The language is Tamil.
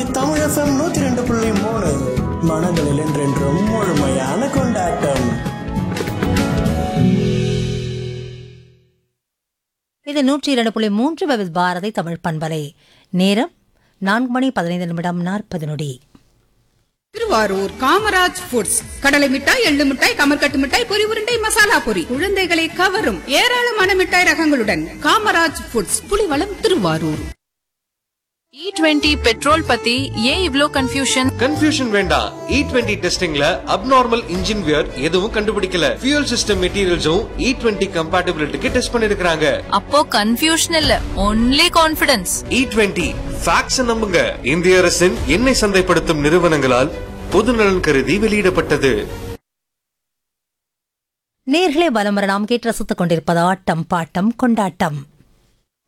தமிழ் எஃப்எம் நூத்தி ரெண்டு புள்ளி மூணு மனங்களில் என்றென்றும் முழுமையான கொண்டாட்டம் இது நூற்றி இரண்டு புள்ளி மூன்று விவித் பாரதி தமிழ் பண்பலை நேரம் நான்கு மணி பதினைந்து நிமிடம் நாற்பது நொடி திருவாரூர் காமராஜ் ஃபுட்ஸ் கடலை மிட்டாய் எள்ளு மிட்டாய் கமர்கட்டு மிட்டாய் பொரி உருண்டை மசாலா பொரி குழந்தைகளை கவரும் ஏராளமான மிட்டாய் ரகங்களுடன் Kamaraj foods Pulivalam Thiruvarur E twenty petrol பத்தி ஏன் இவ்ளோ கன்ஃபியூஷன் கன்ஃபியூஷன் வேண்டாம் இ டுவெண்ட்டி டெஸ்டிங்ல அப்நார்மல் இன்ஜின் வியர் எதுவும் கண்டுபிடிக்கல ஃபியூல் சிஸ்டம் மெட்டீரியல்ஸும் இ டுவெண்ட்டி கம்பேட்டபிலிட்டிக்கு டெஸ்ட் பண்ணிருக்காங்க அப்போ கன்ஃபியூஷன் இல்ல only confidence E twenty facts நம்புங்க இந்திய அரசின் எண்ணெய் சந்தைப்படுத்தும் நிறுவனங்களால் பொதுநலன் கருதி வெளியிடப்பட்டது நேர்களே பலம் வர நாம் கேட்டு ரசித்துக் கொண்டிருப்பது ஆட்டம் பாட்டம் கொண்டாட்டம்